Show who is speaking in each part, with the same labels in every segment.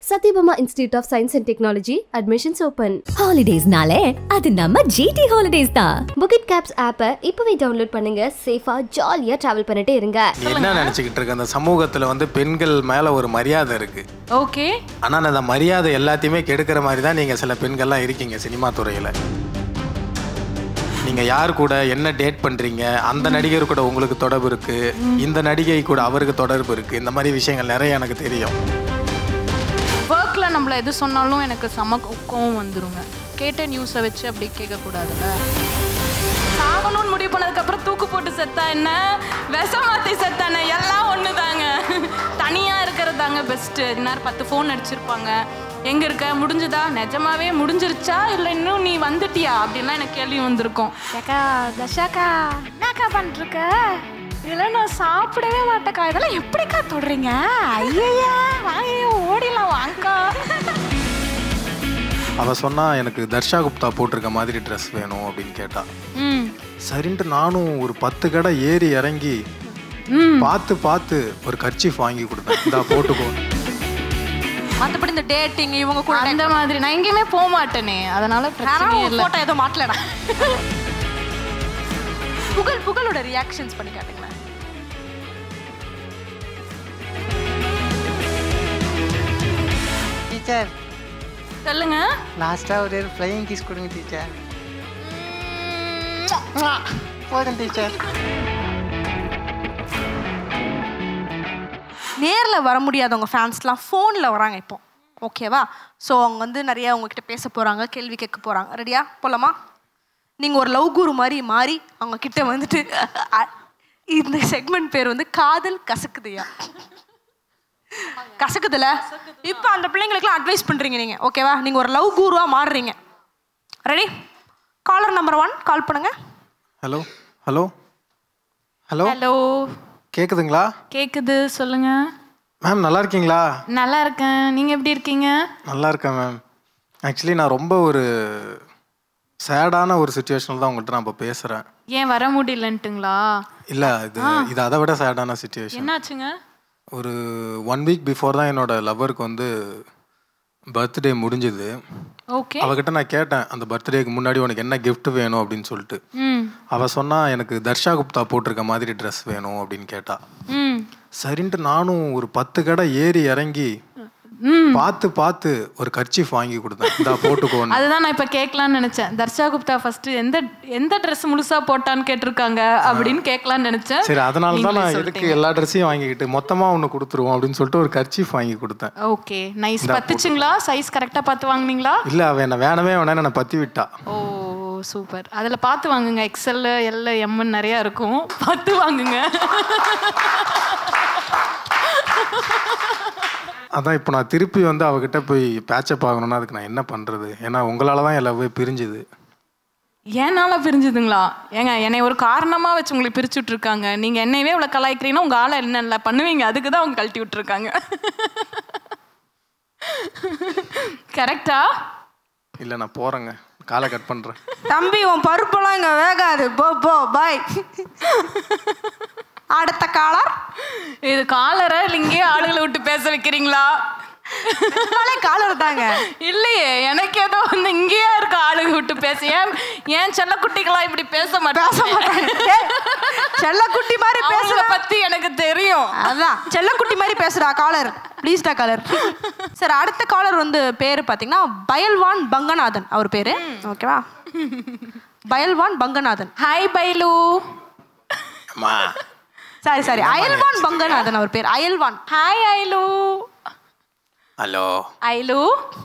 Speaker 1: Satyabama Institute of Science and Technology, admissions open.
Speaker 2: ஹாலிடேஸ்னாலே அது நம்ம ஜிடி ஹாலிடேஸ் தான்
Speaker 1: Bukit Caps ஆப்பை இப்போவே டவுன்லோட் பண்ணுங்க சேஃபா ஜாலியா டிராவல் பண்ணிட்டே இருங்க
Speaker 3: நீ என்ன நினச்சிக்கிட்டு இருக்க அந்த சமூகத்தில் வந்து பெண்கள் மேலே ஒரு மரியாதை இருக்கு
Speaker 4: ஓகே
Speaker 3: ஆனால் அந்த மரியாதை எல்லாத்தையுமே கெடுக்கிற மாதிரி தான் நீங்கள் சில பெண்கள்லாம் இருக்கீங்க சினிமா துறையில் நீங்கள் யார் கூட என்ன டேட் பண்ணுறீங்க அந்த நடிகர் கூட உங்களுக்கு தொடர்பு இருக்கு இந்த நடிகை கூட அவருக்கு தொடர்பு இருக்கு இந்த மாதிரி விஷயங்கள் நிறைய எனக்கு தெரியும்
Speaker 4: ஒர்க்கில் நம்மள எது சொன்னாலும் எனக்கு செம கோ- கோவம் வந்துருங்க கேட்ட நியூஸை வச்சு அப்படி கேட்கக்கூடாதுல்ல சாகணும்னு முடிவு பண்ணதுக்கப்புறம் தூக்கு போட்டு செத்தா என்ன விஷ மாற்றி செத்தா என்ன எல்லாம் ஒன்று தாங்க தனியாக இருக்கிறது தாங்க பெஸ்ட்டு இந்நேரம் பத்து ஃபோன் அடிச்சிருப்பாங்க எங்கே இருக்க முடிஞ்சுதா நிஜமாவே முடிஞ்சிருச்சா இல்லை இன்னும் நீ வந்துட்டியா அப்படின்லாம் எனக்கு கேள்வி வந்திருக்கும் ஏக்கா தஷாக்கா என்னக்கா பண்ணிருக்க இதெல்லாம் நான் சாப்பிடவே மாட்டேக்கா இதெல்லாம் எப்படிக்கா தொடுறீங்க ஐயா வாங்க ஓடிடலாம் வாங்கக்கா
Speaker 3: அவ சொன்னா எனக்கு தர்ஷா குப்தா போட்டிருக்க மாதிரி ட்ரெஸ் வேணும் அப்படின்னு கேட்டா
Speaker 4: ம்
Speaker 3: சரின்ட்டு நானும் ஒரு பத்து கடை ஏறி இறங்கி பார்த்து பார்த்து ஒரு கர்ச்சீஃப் வாங்கி கொடுத்தேன் இந்தா போட்டுக்கோ
Speaker 5: மற்றபடி இந்த டேட்டிங் இவங்க கூட
Speaker 4: அந்த மாதிரி நான் எங்கேயுமே போக மாட்டேனே அதனால பிரச்சனையே இல்லை
Speaker 5: ஃபோட்டோ எதுவும் மாட்டலடா புகழ் புகழோட ரியாக்ஷன்ஸ் பண்ணி காட்டுங்களேன்
Speaker 6: டீச்சர்
Speaker 4: சொல்லுங்க
Speaker 6: லாஸ்ட்டாக ஒரு ஃப்ளையிங் கிஸ் கொடுங்க டீச்சர் போதும் டீச்சர்
Speaker 5: நேரில் வர முடியாதவங்க ஃபேன்ஸ்லாம் ஃபோனில் வராங்க இப்போ ஓகேவா ஸோ அவங்க வந்து நிறைய உங்ககிட்ட பேச போகிறாங்க கேள்வி கேட்க போகிறாங்க ரெடியா போலாமா நீங்கள் ஒரு லவ் குரு மாதிரி மாறி அவங்க கிட்ட வந்துட்டு அ- இந்த செக்மெண்ட் பேர் வந்து காதல் கசக்குதையா கசக்குதுல இப்போ அந்த பிள்ளைங்களுக்குலாம் அட்வைஸ் பண்ணுறீங்க நீங்கள் ஓகேவா நீங்கள் ஒரு லவ் குருவாக மாறுறீங்க ready caller number one call பண்ணுங்க
Speaker 3: ஹலோ ஹலோ ஹலோ
Speaker 4: ஹலோ
Speaker 3: கேக்குதுங்களா
Speaker 4: கேக்குது சொல்லுங்க
Speaker 3: மேம் நல்லா இருக்கீங்களா
Speaker 4: நல்லா இருக்கேன் நீங்க எப்படி இருக்கீங்க
Speaker 3: நல்லா இருக்கேன் மேம் ஆக்சுவலி நான் ரொம்ப ஒரு சேடான ஒரு சுச்சுவேஷனில் தான் உங்கள்கிட்ட நான் இப்போ பேசுகிறேன்
Speaker 4: ஏன் வர முடியலன்ட்டுங்களா
Speaker 3: இல்லை இது இது அதை விட சேடான சுச்சுவேஷன்
Speaker 4: என்னாச்சுங்க
Speaker 3: ஒரு ஒன் வீக் பிஃபோர் தான் என்னோட லவ்வருக்கு வந்து பர்த்டே முடிஞ்சுது
Speaker 4: ஓகே
Speaker 3: அவகிட்ட நான் கேட்டேன் அந்த பர்த்டேக்கு முன்னாடி உனக்கு என்ன gift வேணும் அப்படின்னு சொல்லிட்டு
Speaker 4: ம்
Speaker 3: அவ சொன்னா எனக்கு தர்ஷா குப்தா போட்டிருக்க மாதிரி ட்ரெஸ் வேணும் அப்படின்னு கேட்டா
Speaker 4: ம்
Speaker 3: சரின்ட்டு நானும் ஒரு பத்து கடை ஏறி இறங்கி
Speaker 4: ம்
Speaker 3: பார்த்து பார்த்து ஒரு கர்ச்சீஃப் வாங்கி கொடுத்தேன் இந்தா போட்டுக்கோன்னு
Speaker 4: அதுதான் நான் இப்போ கேட்கலான்னு நினைச்சேன் தர்ஷா குப்தா ஃபர்ஸ்ட் எந்த எந்த ட்ரெஸ் முழுசா போட்டான்னு கேட்டிருக்காங்க அப்படின்னு கேட்கலான்னு நினைச்சேன்
Speaker 3: சரி அதனால தான்
Speaker 4: நீங்களே
Speaker 3: நான் எதுக்கு
Speaker 4: சொல்லிட்டீங்க.
Speaker 3: எல்லா ட்ரெஸ்ஸையும் வாங்கிக்கிட்டு மொத்தமாக ஒன்று கொடுத்துருவோம் அப்படின்னு சொல்லிட்டு ஒரு கர்ச்சீஃப் வாங்கி கொடுத்தேன்
Speaker 4: ஓகே நைஸ் பத்துச்சுங்களா சைஸ் கரெக்டாக பார்த்து வாங்குனீங்களா
Speaker 3: இல்லை அவன் என்ன வேணவே வேணாம் என்னை பற்றி விட்டா
Speaker 4: ஓ சூப்பர் அதில் பார்த்து வாங்குங்க எக்ஸல் எல் எம்னு நிறையா இருக்கும் பார்த்து வாங்குங்க
Speaker 3: அதான் இப்போ நான் திருப்பி வந்து அவகிட்ட போய் பேச்சப் ஆகணும்னா அதுக்கு நான் என்ன பண்ணுறது ஏன்னா உங்களால தான் என் லவ்வே பிரிஞ்சுது
Speaker 4: ஏனால பிரிஞ்சுதுங்களா ஏங்க என்னை ஒரு காரணமா வச்சு உங்களை பிரிச்சு விட்டுருக்காங்க நீங்க என்னையவே இவ்வளவு கலாய்க்கிறீங்கன்னா உங்க ஆளை என்ன இல்லை பண்ணுவீங்க அதுக்கு தான் அவங்க கழட்டி விட்டுருக்காங்க கரெக்டா
Speaker 3: இல்லை நான் போகிறேங்க காலை கட் பண்ணுறேன்
Speaker 5: தம்பி உன் பருப்பெல்லாம் இங்க வேகாது போ போ பாய் அடுத்த காலர்
Speaker 4: இது காலரை இல்லை இங்கேயே ஆளுகளை விட்டு பேச வைக்கிறீங்களா
Speaker 5: காலர் தாங்க
Speaker 4: இல்லையே எனக்கு ஏதோ வந்து இங்கேயே இருக்க ஆளுங்க விட்டு பேச ஏன் ஏன் செல்லக்குட்டிகளா இப்படி பேச மாட்டாங்க
Speaker 5: செல்லக்குட்டி மாதிரி
Speaker 4: அவங்கள
Speaker 5: பேசுற
Speaker 4: பத்தி எனக்கு தெரியும்
Speaker 5: அதான் செல்லக்குட்டி மாதிரி பேசுறா காலர் ப்ளீஸ்டா காலர் சார் அடுத்த காலர் வந்து பேரு பாத்தீங்கன்னா பயல்வான் பங்கநாதன் அவர் பேரு ஓகேவா பயல்வான் பங்கநாதன்
Speaker 4: ஹாய் பைலு
Speaker 3: அம்மா
Speaker 5: சாரி சாரி அயல்வான் பங்கநாதன் அவர் பேர் அயல்வான்
Speaker 4: ஹாய் ஐலு
Speaker 3: ஹலோ
Speaker 4: ஐலு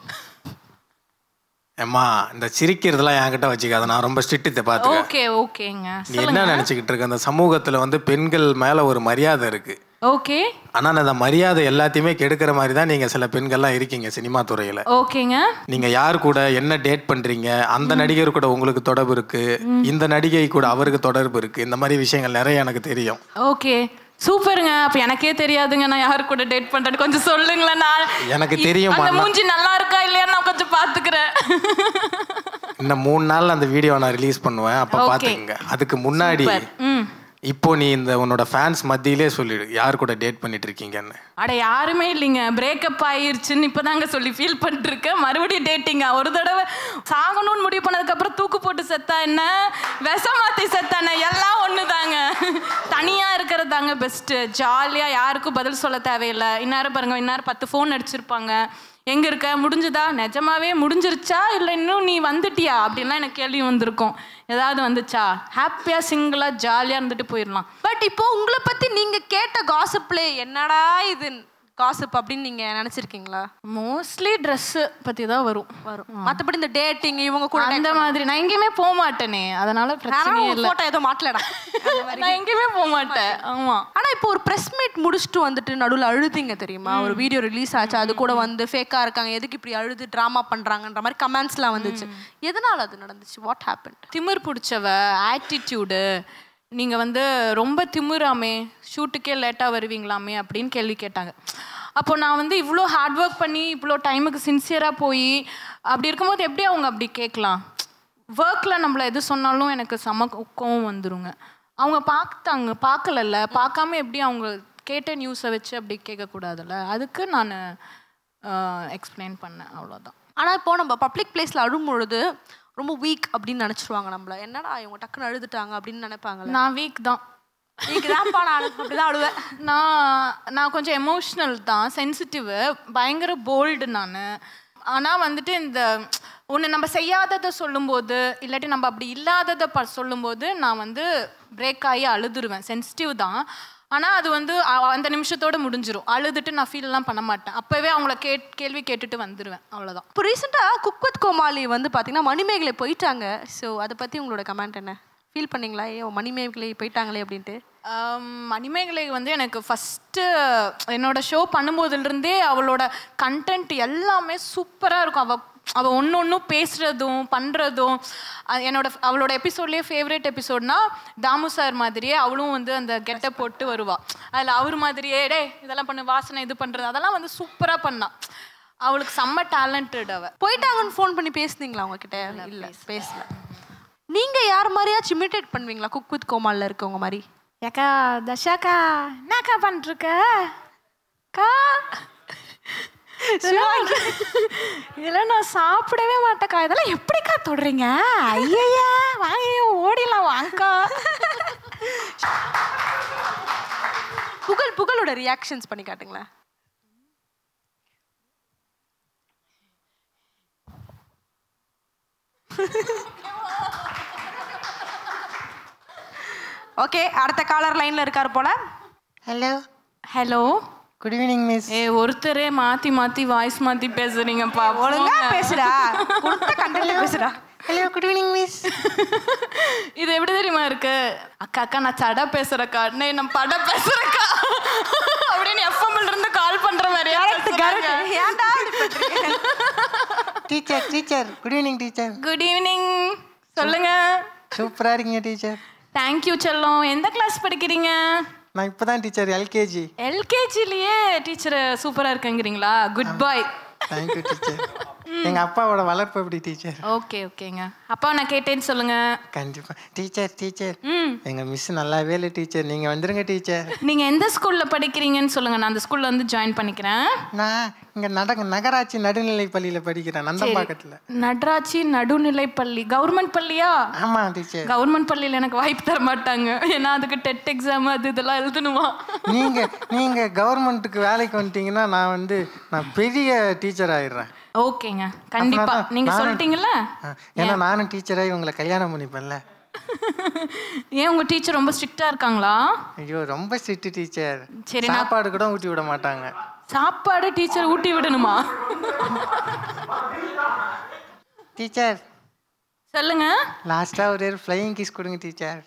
Speaker 3: அம்மா இந்த சிரிக்கிறதெல்லாம் என்கிட்ட வச்சுக்காத நான் ரொம்ப ஸ்ட்ரிக்ட்டு பார்த்துக்க
Speaker 4: ஓகே ஓகேங்க
Speaker 3: நீ என்ன நினச்சிக்கிட்டு இருக்க அந்த சமூகத்தில் வந்து பெண்கள் மேலே ஒரு மரியாதை இருக்கு
Speaker 4: ஓகே
Speaker 3: ஆனால் அந்த மரியாதை எல்லாத்தையுமே கெடுக்கிற மாதிரி தான் நீங்கள் சில பெண்கள்லாம் இருக்கீங்க சினிமா துறையில்
Speaker 4: ஓகேங்க
Speaker 3: நீங்கள் யார் கூட என்ன டேட் பண்ணுறீங்க அந்த நடிகர் கூட உங்களுக்கு தொடர்பு இருக்கு இந்த நடிகை கூட அவருக்கு தொடர்பு இருக்கு இந்த மாதிரி விஷயங்கள் நிறைய எனக்கு தெரியும்
Speaker 4: ஓகே சூப்பருங்க அப்ப எனக்கே தெரியாதுங்க நான் யாரு கூட டேட் பண்றேன்னு கொஞ்சம் சொல்லுங்களேன் நான்
Speaker 3: எனக்கு தெரியுமா
Speaker 4: அந்த மூஞ்சி நல்லா இருக்கா இல்லையா நான் கொஞ்சம் பாத்துக்கிறேன்
Speaker 3: இன்னும் மூணு நாள் அந்த வீடியோ நான் ரிலீஸ் பண்ணுவேன் அப்போ
Speaker 4: Okay.
Speaker 3: பார்த்துக்கங்க அதுக்கு முன்னாடி
Speaker 4: ம்
Speaker 3: இப்போ நீ இந்த உன்னோட ஃபேன்ஸ் மத்தியிலே சொல்லிடு யார் கூட டேட் பண்ணிட்டு இருக்கீங்கன்னு
Speaker 4: அட யாருமே இல்லைங்க பிரேக்கப் ஆயிருச்சுன்னு இப்போதாங்க சொல்லி ஃபீல் பண்ணிட்டு இருக்கேன் மறுபடியும் டேட்டிங்க ஒரு தடவை சாகணும்னு முடிவு பண்ணதுக்கப்புறம் தூக்கு போட்டு செத்தா என்ன விஷ மாத்தி செத்தா என்ன எல்லாம் ஒன்று தாங்க தனியாக இருக்கிறது தாங்க பெஸ்ட்டு ஜாலியாக யாருக்கும் பதில் சொல்ல தேவையில்லை இந்நேரம் பாருங்க இந்நேரம் பத்து ஃபோன் அடிச்சிருப்பாங்க எங்கே இருக்க முடிஞ்சுதா நிஜமாவே முடிஞ்சிருச்சா இல்லை இன்னும் நீ வந்துட்டியா அப்படின்லாம் எனக்கு கேள்வி வந்திருக்கும் ஏதாவது வந்துச்சா ஹாப்பியாக சிங்கிளாக ஜாலியாக இருந்துட்டு போயிடலாம்
Speaker 5: பட் இப்போ உங்களை பத்தி நீங்க கேட்ட காசிப்ல என்னடா இது காசிப் அப்படின்னு நீங்க நினைச்சிருக்கீங்களா
Speaker 4: மோஸ்ட்லி ட்ரெஸ்ஸு பற்றி தான் வரும்
Speaker 5: வரும் மத்தபடி இந்த டேட்டிங் இவங்க கூட
Speaker 4: அந்த மாதிரி நான் எங்கேயுமே போக மாட்டேனே அதனால பிரச்சனையே இல்லை
Speaker 5: போட்டோ ஏதோ மாட்டலடா
Speaker 4: நான் எங்கேயுமே போக மாட்டேன் ஆமா
Speaker 5: ஆனா இப்போ ஒரு பிரஸ் மீட் முடிச்சுட்டு வந்துட்டு நடுவுல அழுதிங்க தெரியுமா ஒரு வீடியோ ரிலீஸ் ஆச்சு அது கூட வந்து ஃபேக்கா இருக்காங்க எதுக்கு இப்படி அழுது ட்ராமா பண்றாங்கன்ற மாதிரி கமெண்ட்ஸ்லாம் வந்துச்சு எதனால அது நடந்துச்சு வாட் ஹேப்பன்
Speaker 4: திமிர் பிடிச்சவ ஆட்டிடியூடு நீங்க வந்து ரொம்ப திமிராமே ஷூட்டுக்கே லேட்டாக வருவீங்களாமே அப்படின்னு கேள்வி கேட்டாங்க அப்போ நான் வந்து இவ்வளோ ஹார்ட் ஒர்க் பண்ணி இவ்வளோ டைமுக்கு சின்சியராக போய் அப்படி இருக்கும்போது எப்படி அவங்க அப்படி கேட்கலாம் ஒர்க்கில் நம்மளை எது சொன்னாலும் எனக்கு செம கோவம் வந்துருங்க அவங்க பார்த்தாங்க பார்க்கலல்ல பார்க்காம எப்படி அவங்க கேட்ட நியூஸை வச்சு அப்படி கேட்கக்கூடாதுல்ல அதுக்கு நான் எக்ஸ்பிளைன் பண்ணேன் அவ்வளோதான்
Speaker 5: ஆனா இப்போ நம்ம பப்ளிக் பிளேஸ்ல அழும் பொழுது ரொம்ப வீக் அப்படின்னு நினைச்சிருவாங்க நம்மள என்னடா இவங்க டக்குன்னு அழுதுட்டாங்க அப்படின்னு நினைப்பாங்கல்ல
Speaker 4: நான் வீக் தான்
Speaker 5: நீங்க தான்ப்பா நான் அப்படிதான் அழுவேன்
Speaker 4: நான் நான் கொஞ்சம் எமோஷ்னல் தான் சென்சிட்டிவ் பயங்கர போல்டு நான் ஆனால் வந்துட்டு இந்த ஒன்று நம்ம செய்யாததை சொல்லும்போது இல்லாட்டி நம்ம அப்படி இல்லாததை ப சொல்லும்போது நான் வந்து பிரேக் ஆகி அழுதுருவேன் சென்சிட்டிவ் தான் ஆனால் அது வந்து அ- அந்த நிமிஷத்தோட முடிஞ்சிரும் அழுதுட்டு நான் ஃபீல்லாம் பண்ண மாட்டேன் அப்போவே அவங்கள கேட் கேள்வி கேட்டுட்டு வந்துடுவேன் அவ்வளோதான்
Speaker 5: இப்போ ரீசெண்டாக குக் வித் கோமாளி வந்து பார்த்தீங்கன்னா மணிமேகலை போயிட்டாங்க ஸோ அதை பற்றி உங்களோட கமெண்ட் என்ன ஃபீல் பண்ணீங்களா ஐயோ மணிமேகலை போயிட்டாங்களே அப்படின்ட்டு
Speaker 4: ஆம், மணிமேகலை வந்து எனக்கு ஃபஸ்ட்டு என்னோட ஷோ பண்ணும்போதுலேருந்தே அவளோட கண்டென்ட் எல்லாமே சூப்பராக இருக்கும் அவள் அவள் ஒன்று ஒன்றும் பேசுகிறதும் பண்ணுறதும் என்னோட அவளோட எபிசோட்லேயே ஃபேவரட் எபிசோட்னா தாமு சார் மாதிரியே அவளும் வந்து அந்த கெட்டை போட்டு வருவாள் அதில் அவர் மாதிரியே டே இதெல்லாம் பண்ணு வாசனை இது பண்ணுறது அதெல்லாம் வந்து சூப்பராக பண்ணா அவளுக்கு செம்ம டேலண்டட் அவள்
Speaker 5: போயிட்டாங்கன்னு ஃபோன் பண்ணி பேசுனீங்களா அவங்க கிட்ட இல்லை பேசல நீங்க யார் மாதிரியாச்சும் இமிட்டேட் பண்ணுவீங்களா குக் வித் கோமாளில் இருக்கவங்க மாதிரி
Speaker 4: ஏக்கா தஷாக்கா என்னக்கா பண்ணிருக்க கா இதெல்லாம் நான் சாப்பிடவே மாட்டேக்கா இதெல்லாம் எப்படிக்கா தொடுறீங்க ஐயா வாங்க ஓடிடலாம் வாங்கக்கா
Speaker 5: புகழ் புகழோட ரியாக்ஷன்ஸ் பண்ணி காட்டுங்களேன் ஓகே அடுத்த காலர் லைன்ல இருக்காரு போல
Speaker 6: hello
Speaker 4: hello
Speaker 6: good evening miss
Speaker 4: ஏ ஒருத்தரே மாத்தி மாத்தி வாய்ஸ் மாத்தி பேசுறீங்கப்பா
Speaker 5: ஒழுங்கா
Speaker 4: போங்க.
Speaker 5: பேசுடா கொடுத்த கண்டென்ட் பேசுடா
Speaker 6: ஹலோ குட் ஈவினிங் மிஸ்
Speaker 4: இது எப்படி தெரியுமா இருக்கு அக்கா அக்கா நான் சடை பேசுறக்கா நே நான் பட பேசுறக்கா அப்படின்னு எஃப்எம்ல இருந்து கால் பண்ற மாதிரியா பேசுறாங்க.
Speaker 5: ஏன்டா இப்படி பண்றீங்க?
Speaker 6: Teacher teacher good evening teacher
Speaker 4: good evening சொல்லுங்க
Speaker 6: சூப்பராக இருக்கீங்க டீச்சர்
Speaker 4: தேங்க்யூ செல்லம் எந்த கிளாஸ் படிக்கிறீங்க
Speaker 6: நான் இப்போ தான் டீச்சர் எல்கேஜி
Speaker 4: எல்கேஜிலேயே டீச்சர் சூப்பரா இருக்குங்கிறீங்களா குட் பாய்
Speaker 6: தேங்க்யூ டீச்சர் எங்கள் அப்பாவோட வளர்ப்பு எப்படி டீச்சர்
Speaker 4: ஓகே ஓகேங்க அப்பா நான் கேட்டேன்னு சொல்லுங்க
Speaker 6: கண்டிப்பாக டீச்சர் டீச்சர்
Speaker 4: ம்
Speaker 6: எங்கள் மிஸ் நல்லாவே இல்லை டீச்சர் நீங்கள் வந்துருங்க டீச்சர்
Speaker 4: நீங்க எந்த ஸ்கூல்ல படிக்கிறீங்கன்னு சொல்லுங்க நான் அந்த ஸ்கூல்ல வந்து ஜாயின் பண்ணிக்கிறேன்
Speaker 6: நான் இங்கே நட நகராட்சி நடுநிலைப் பள்ளியில் படிக்கிறேன் நந்தம்பாக்கத்தில்
Speaker 4: நட்ராட்சி நடுநிலை பள்ளி கவர்மெண்ட் பள்ளியா
Speaker 6: ஆமாம் டீச்சர்
Speaker 4: கவர்மெண்ட் பள்ளியில் எனக்கு வாய்ப்பு தர மாட்டாங்க ஏன்னா அதுக்கு டெட் எக்ஸாம் அது இதெல்லாம் எழுதணுமா
Speaker 6: நீங்கள் நீங்கள் கவர்மெண்ட்டுக்கு வேலைக்கு வந்துட்டீங்கன்னா நான் வந்து நான் பெரிய டீச்சர் ஆயிடுறேன்
Speaker 4: ஓகேங்க கண்டிப்பா
Speaker 6: அப்படின்னா
Speaker 4: நீங்க
Speaker 6: நானும்
Speaker 4: சொல்லிட்டீங்கல்ல
Speaker 6: ஆ, ஏன்னா நானும் டீச்சராகி உங்களை கல்யாணம் பண்ணிப்பேன்ல
Speaker 4: ஏன் உங்க டீச்சர் ரொம்ப ஸ்ட்ரிக்டா இருக்காங்களா
Speaker 6: ஐயோ ரொம்ப ஸ்ட்ரிக்ட் டீச்சர்
Speaker 4: சரி, நான்-
Speaker 6: சாப்பாடு கூட ஊட்டி விட மாட்டாங்க
Speaker 4: சாப்பாடு டீச்சர் ஊட்டி விடணுமா
Speaker 6: டீச்சர்
Speaker 4: சொல்லுங்க
Speaker 6: லாஸ்ட்டாக ஒரு ஃப்ளையிங் கிஸ் கொடுங்க டீச்சர்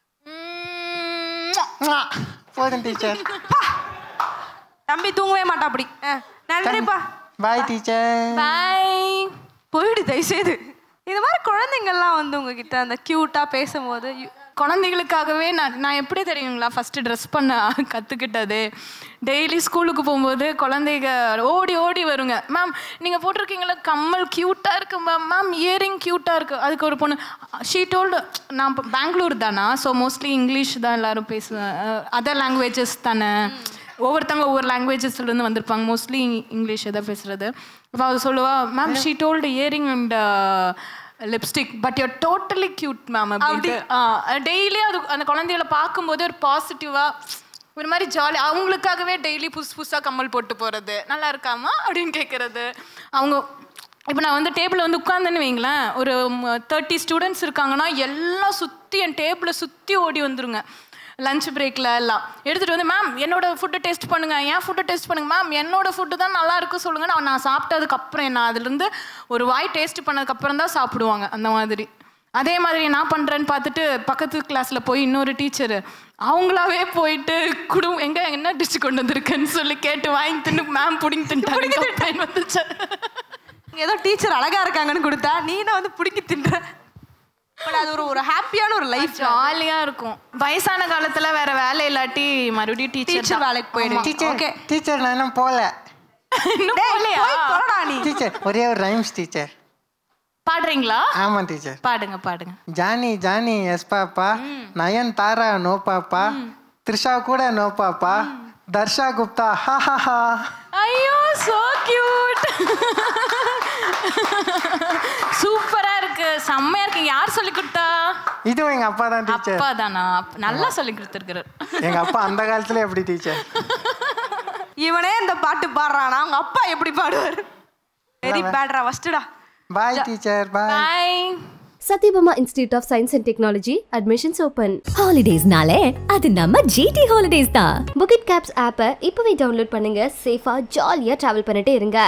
Speaker 6: போதும் டீச்சர்
Speaker 5: தம்பி தூங்கவே மாட்டா அப்படி அஹ், நன்றிப்பா
Speaker 6: பாய் டீச்சர்
Speaker 4: பாய்
Speaker 5: போயிடு தயவுசெய்து இந்த மாதிரி குழந்தைங்கள்லாம் வந்து உங்ககிட்ட அந்த க்யூட்டாக பேசும்போது
Speaker 4: குழந்தைகளுக்காகவே நான் நான் எப்படி தெரியுங்களா ஃபஸ்ட்டு ட்ரெஸ் பண்ண கற்றுக்கிட்டது டெய்லி ஸ்கூலுக்கு போகும்போது குழந்தைங்க ஓடி ஓடி வருங்க மேம் நீங்கள் போட்டிருக்கீங்களா கம்மல் க்யூட்டாக இருக்கு மேம் மேம் இயரிங் க்யூட்டாக இருக்குது அதுக்கு ஒரு பொண்ணு ஷீ டோல்டு நான் இப்போ பெங்களூர் தானா ஸோ மோஸ்ட்லி இங்கிலீஷ் தான் எல்லாரும் பேசுவேன் அதர் லாங்குவேஜஸ் தானே ஒவ்வொருத்தவங்க ஒவ்வொரு லாங்குவேஜஸ்லேருந்து வந்திருப்பாங்க மோஸ்ட்லி இங்கிலீஷ் தான் பேசுகிறது அப்போ அவள் சொல்லுவா ma'am she told earring and lipstick but you're totally cute ma'am அப்படி டெய்லி அது அந்த குழந்தைகளை பார்க்கும்போது ஒரு பாசிட்டிவாக ஒரு மாதிரி ஜாலி அவங்களுக்காகவே டெய்லி புதுசு புதுசாக கம்மல் போட்டு போகிறது நல்லா இருக்காமா அப்படின்னு கேட்குறது அவங்க இப்போ நான் வந்து டேபிளில் வந்து உட்காந்துன்னு வைங்களேன் ஒரு தேர்ட்டி ஸ்டூடெண்ட்ஸ் இருக்காங்கன்னா எல்லாம் சுற்றி என் டேபிளை சுற்றி ஓடி வந்துருங்க லஞ்ச் பிரேக்கில் எல்லாம் எடுத்துகிட்டு வந்து மேம் என்னோட ஃபுட்டை டேஸ்ட் பண்ணுங்க என் ஃபுட்டை டேஸ்ட் பண்ணுங்க மேம் என்னோட ஃபுட்டு தான் நல்லா இருக்கு சொல்லுங்க நான் நான் சாப்பிட்டதுக்கப்புறம் நான் அதுலேருந்து ஒரு வாய் டேஸ்ட் பண்ணதுக்கப்புறம் தான் சாப்பிடுவாங்க அந்த மாதிரி அதே மாதிரி நான் பண்ணுறேன்னு பார்த்துட்டு பக்கத்து கிளாஸில் போய் இன்னொரு டீச்சர் அவங்களாவே போயிட்டு குடும் எங்க என்ன டிஷ் கொண்டு வந்திருக்கேன்னு சொல்லி கேட்டு வாங்கி தின்னு மேம் பிடிங்கி தின்ட்டாங்க வந்துச்சு
Speaker 5: இங்க ஏதோ டீச்சர் அழகா இருக்காங்கன்னு கொடுத்தா நீனா வந்து பிடிக்கி தின்ற பட் அது ஒரு ஒரு ஹாப்பியான ஒரு லைஃப்
Speaker 4: ஜாலியா இருக்கும் வயசான காலத்துல வேற வேலை இல்லாட்டி மறுபடியும் டீச்சர்
Speaker 5: டீச்சர் வேலைக்கு போயிடு
Speaker 6: டீச்சர்
Speaker 5: ஓகே
Speaker 6: டீச்சர் நான் இன்னும் போகல
Speaker 4: இன்னும் போகலையா?
Speaker 5: போடா நீ
Speaker 6: டீச்சர் ஒரே ஒரு ரைம்ஸ் டீச்சர்
Speaker 4: பாடுறீங்களா
Speaker 6: ஆமாம் டீச்சர்
Speaker 4: பாடுங்க பாடுங்க
Speaker 6: Johnny Johnny yes papa Nayanthara no papa Trisha கூட நோ பாப்பா தர்ஷா குப்தா ஹா ஹா ஹா
Speaker 4: ஐயோ சோ கியூட் சூப்பரா இருக்கு செம்மையா இருக்கு யார் சொல்லி கொடுத்தா
Speaker 6: இதுவும் எங்க அப்பா தான் டீச்சர்
Speaker 4: அப்பா தானா அப்ப நல்லா சொல்லி கொடுத்துருக்காரு
Speaker 6: எங்க அப்பா அந்த காலத்துல எப்படி டீச்சர்
Speaker 5: இவனே இந்த பாட்டு பாடுறானா அவங்க அப்பா எப்படி பாடுவார் வெரி பேட்ரா ஃபர்ஸ்டா
Speaker 6: bye teacher bye
Speaker 4: bye
Speaker 1: Sathyabama Institute of Science and Technology admissions open
Speaker 2: ஹாலிடேஸ்னாலே அது நம்ம ஜிடி ஹாலிடேஸ் தான்
Speaker 1: புக்கிட் கேப்ஸ் ஆப்பை இப்போவே டவுன்லோட் பண்ணுங்க சேஃபா ஜாலியாக ட்ராவல் பண்ணிட்டே இருங்க